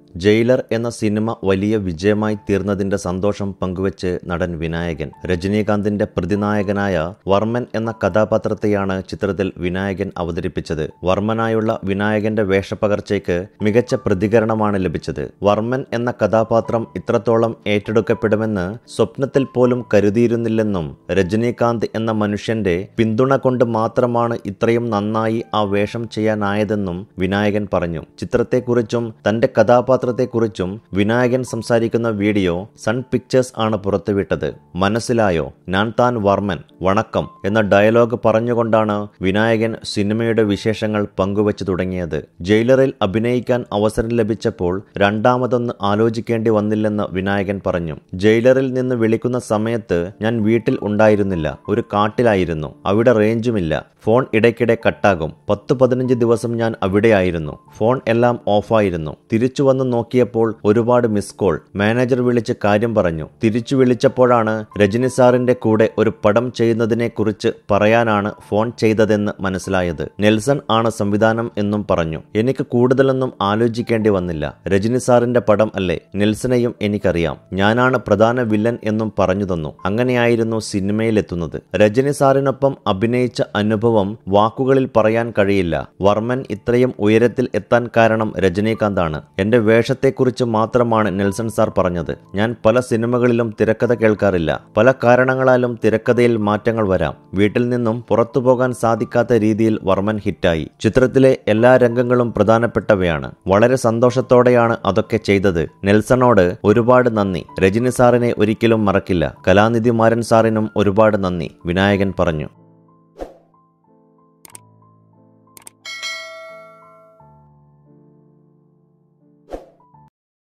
jailer എന്ന cinema വലിയ വിജയമായി തീർന്നതിന്റെ സന്തോഷം പങ്കുവച്ച് നടൻ വിനായകൻ രജനീകാന്തിന്റെ പ്രതിനായകനായ വർമ്മൻ എന്ന കഥാപാത്രത്തെയാണ് ചിത്രത്തിൽ വിനായകൻ അവതരിപ്പിച്ചത് വർമ്മനായുള്ള വിനായകന്റെ വേഷപ്പകർച്ചയ്ക്ക് മികച്ച പ്രതികരണമാണ് ലഭിച്ചത് വർമ്മൻ എന്ന കഥാപാത്രം ഇത്രത്തോളം ഏറ്റെടുക്കപ്പെടുമെന്ന് സ്വപ്നത്തിൽ പോലും കരുതിയിരുന്നില്ലെന്നും രജനീകാന്ത് എന്ന മനുഷ്യന്റെ പിന്തുണ കൊണ്ട് മാത്രമാണ് ഇത്രയും നന്നായി ആ വേഷം ചെയ്യാനായതെന്നും വിനായകൻ പറഞ്ഞു ചിത്രത്തെക്കുറിച്ചും തന്റെ കഥാപാത്രത്തെക്കുറിച്ചും വിനായകൻ സംസാരിക്കുന്ന വീഡിയോ സൺ പിക്ചേഴ്സ് ആണ് പുറത്തുവിട്ടത് മനസ്സിലായോ ഞാൻ താൻ വർമ്മൻ വണക്കം എന്ന ഡയലോഗ് പറഞ്ഞുകൊണ്ടാണ് വിനായകൻ സിനിമയുടെ വിശേഷങ്ങൾ പങ്കുവച്ചു തുടങ്ങിയത് ജയിലറിൽ അഭിനയിക്കാൻ അവസരം ലഭിച്ചപ്പോൾ രണ്ടാമതൊന്ന് ആലോചിക്കേണ്ടി വന്നില്ലെന്ന് വിനായകൻ പറഞ്ഞു ജയിലറിൽ നിന്ന് വിളിക്കുന്ന സമയത്ത് ഞാൻ വീട്ടിൽ ഉണ്ടായിരുന്നില്ല ഒരു കാട്ടിലായിരുന്നു അവിടെ റേഞ്ചുമില്ല ഫോൺ ഇടയ്ക്കിടെ കട്ടാകും പത്ത് പതിനഞ്ച് ദിവസം ഞാൻ അവിടെയായിരുന്നു ഫോൺ എല്ലാം ഓഫായിരുന്നു തിരിച്ചു വന്ന് നോക്കിയപ്പോൾ ഒരുപാട് മിസ് കോൾ മാനേജർ വിളിച്ച് കാര്യം പറഞ്ഞു തിരിച്ചു വിളിച്ചപ്പോഴാണ് രജനി സാറിന്റെ കൂടെ ഒരു പടം ചെയ്യുന്നതിനെ കുറിച്ച് പറയാനാണ് ഫോൺ ചെയ്തതെന്ന് മനസ്സിലായത് നെൽസൺ ആണ് സംവിധാനം എന്നും പറഞ്ഞു എനിക്ക് കൂടുതലൊന്നും ആലോചിക്കേണ്ടി വന്നില്ല രജനി സാറിന്റെ പടം അല്ലേ നെൽസനെയും എനിക്കറിയാം ഞാനാണ് പ്രധാന വില്ലൻ എന്നും പറഞ്ഞു തന്നു അങ്ങനെയായിരുന്നു സിനിമയിലെത്തുന്നത് രജനി സാറിനൊപ്പം അഭിനയിച്ച അനുഭവം വാക്കുകളിൽ പറയാൻ കഴിയില്ല വർമ്മൻ ഇത്രയും ഉയരത്തിൽ എത്താൻ കാരണം രജനീകാന്താണ് എന്റെ വേഷത്തെക്കുറിച്ച് മാത്രമാണ് നെൽസൺ സാർ പറഞ്ഞത് ഞാൻ പല സിനിമകളിലും തിരക്കഥ കേൾക്കാറില്ല പല കാരണങ്ങളാലും തിരക്കഥയിൽ മാറ്റങ്ങൾ വരാം വീട്ടിൽ നിന്നും പുറത്തു പോകാൻ സാധിക്കാത്ത രീതിയിൽ വർമ്മൻ ഹിറ്റായി ചിത്രത്തിലെ എല്ലാ രംഗങ്ങളും പ്രധാനപ്പെട്ടവയാണ് വളരെ സന്തോഷത്തോടെയാണ് അതൊക്കെ ചെയ്തത് നെൽസണോട് ഒരുപാട് നന്ദി രജനി സാറിനെ ഒരിക്കലും മറക്കില്ല കലാനിധി മാരൻ സാറിനും ഒരുപാട് നന്ദി വിനായകൻ പറഞ്ഞു